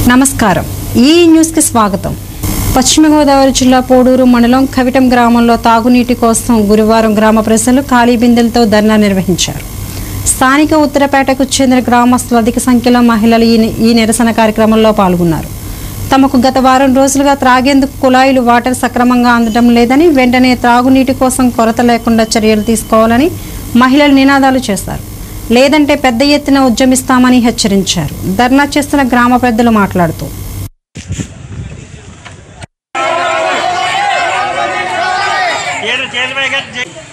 నమస్కారం ఈ న్యూస్కి స్వాగతం పశ్చిమ గోదావరి జిల్లా పోడూరు మండలం కవిటం గ్రామంలో తాగునీటి కోసం గురువారం గ్రామ ప్రజలు ఖాళీ బిందెలతో ధర్నా నిర్వహించారు స్థానిక ఉత్తరపేటకు చెందిన గ్రామస్తులు అధిక సంఖ్యలో మహిళలు ఈ ఈ నిరసన కార్యక్రమంలో పాల్గొన్నారు తమకు గత వారం రోజులుగా త్రాగేందుకు కుళాయిలు వాటర్ సక్రమంగా అందడం లేదని వెంటనే త్రాగునీటి కోసం కొరత లేకుండా చర్యలు తీసుకోవాలని మహిళలు నినాదాలు చేశారు లేదంటే పెద్ద ఎత్తున ఉద్యమిస్తామని హెచ్చరించారు ధర్నా చేస్తున్న గ్రామ పెద్దలు మాట్లాడుతూ ఏడు చేతులు పైకి ఎత్తి చే-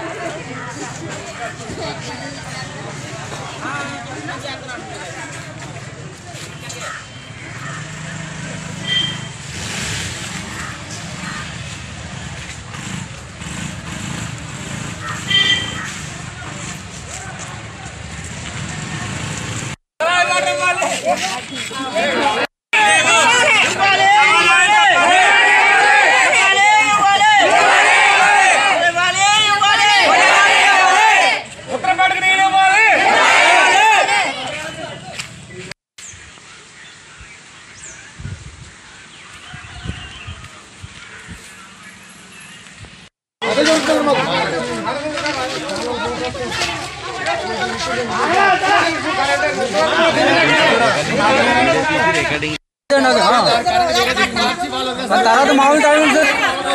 తర్వాత మామూలు టైం సార్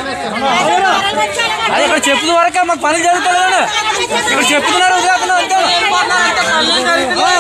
అది ఇక్కడ చెప్పుల వరకే మాకు పని జరుగుతుంది కదా ఇక్కడ చెప్తున్నారు వదిలేస్తున్నారు అంతే ఆ.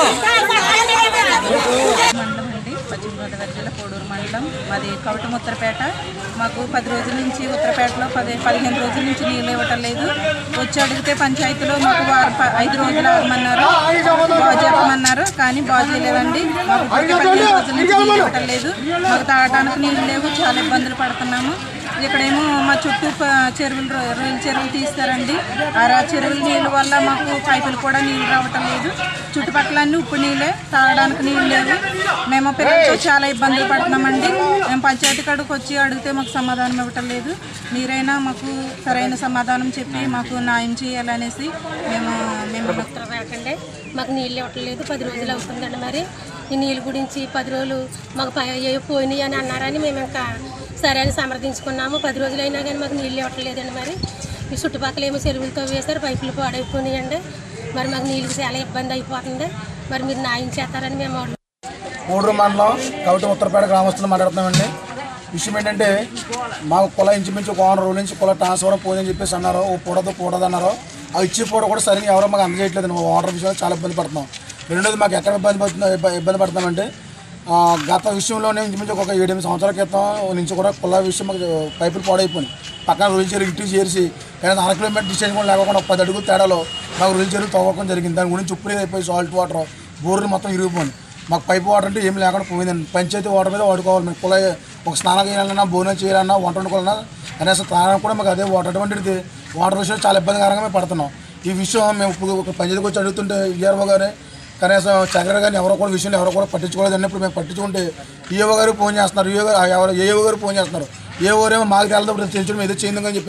మండలం అండి పశ్చిమ గోదావరి జిల్లా కోడూరు మండలం మాది కవటం ఉత్తరపేట మాకు పది రోజుల నుంచి ఉత్తరపేటలో పది పదిహేను రోజుల నుంచి నీళ్ళు ఇవ్వటం లేదు వచ్చి అడిగితే పంచాయతీలో మాకు వారం ప- ఐదు రోజులు ఆగమన్నారు బాగు చెప్పమన్నారు కానీ బాగు చేయలేదండి మాకు ఇప్పటికే పదిహేను రోజుల నుంచి నీళ్ళు ఇవ్వటం లేదు మాకు తాగడానికి నీళ్ళు లేవు చాలా ఇబ్బందులు పడుతున్నాము ఇక్కడేమో మా చుట్టూ ప- చెరువులు రొ- రొయ్యల చెరువులు తీస్తారండి ఆ రా చెరువుల నీళ్ళ వల్ల మాకు పైపులు కూడా నీళ్ళు రావటం లేదు చుట్టుపక్కల అన్ని ఉప్పు నీళ్ళే తాగడానికి నీళ్ళు లేవు మేము పిల్లలతో చాలా ఇబ్బందులు పడుతున్నామండి మేము పంచాయతీ కాడికి వచ్చి అడిగితే మాకు సమాధానం ఇవ్వటం లేదు మీరైనా మాకు సరైన సమాధానం చెప్పి మాకు న్యాయం చేయాలనేసి మేము మేము రాకండి మాకు నీళ్ళు ఇవ్వట్లేదు పది రోజులు అవుతుందండి మరి ఈ నీళ్ళ గురించి పది రోజులు మాకు ప- ఏ పోయినాయి అని అన్నారని మేము ఇంకా సరే అని సమర్థించుకున్నాము పది రోజులు అయినా కానీ మాకు నీళ్ళు ఇవ్వట్లేదండి మరి ఈ చుట్టుపక్కల ఏమో చెరువులతో వేశారు పైపులు పాడైపోయినాయండి మరి మాకు నీళ్ళకి చాలా ఇబ్బంది అయిపోతుంది మరి మీరు న్యాయం చేస్తారని మేము అడుగు- కోడూరు మండలం కవిట ఉత్తరపేట గ్రామస్తులు మాట్లాడుతున్నామండి విషయం ఏంటంటే మాకు కుల ఇంచుమించు ఒక వారం రోజుల నుంచి కుల ట్రాన్స్ఫర్ పోయిందని చెప్పేసి అన్నారు ఓ పూడదు పూడదు అన్నారు ఆ ఇచ్చే పూడ కూడా సరిగ్గా ఎవరో మాకు అందజేయట్లేదు మా వాటర్ విషయంలో చాలా ఇబ్బంది పడుతున్నాం రెండోది మాకు ఎక్కడ ఇబ్బంది పడుతుందో ఇబ్బ- ఇబ్బంది పడుతున్నామంటే ఆ, గత విషయంలోనే ఇంచుమించు ఒక ఏడెనిమిది సంవత్సరాల క్రితం నుంచి కూడా కుల విషయం మాకు పైపులు పాడైపోయినాయి పక్కన రొయ్యల చెరువు ఇంటికి చేసి కనీసం అర కిలోమీటర్ డిస్టెన్స్ కూడా లేకుండా ఒక పది అడుగుల తేడాలో మాకు రొయ్యల చెరువు తవ్వకం జరిగింది దాని గురించి ఉప్పుడే అయిపోయి సాల్ట్ వాటర్ బోర్లు మొత్తం ఇరిగిపోయింది మాకు పైప్ వాటర్ అంటే ఏం లేకుండా పోయిందండి పంచాయతీ వాటర్ మీద వాడుకోవాలి మేము కుళాయి ఒక స్నానం చేయాలన్నా భోజనం చేయాలన్నా వంట వండుకోవాలన్నా కనీసం స్నానం కూడా మాకు అదే వాటర్ అటువంటిది వాటర్ విషయం చాలా ఇబ్బందికరంగా మేము పడుతున్నాం ఈ విషయం మేము ఇప్పుడు ఒక పంచాయతీకి వచ్చి అడుగుతుంటే ఈఆర్ఓ గారే కనీసం చక్ర గారిని ఎవరో కూడా విషయంలో ఎవరో కూడా పట్టించుకోలేదు అన్నప్పుడు మేము పట్టించుకుంటే ఈఓ గారు ఫోన్ చేస్తున్నారు ఈఓ గారు ఎవరు ఏఓ గారు ఫోన్ చేస్తున్నారు ఏ ఊరేమో మాకు తెలదు ఇప్పుడు తెలిసి ఏదో చేయిందని చెప్పి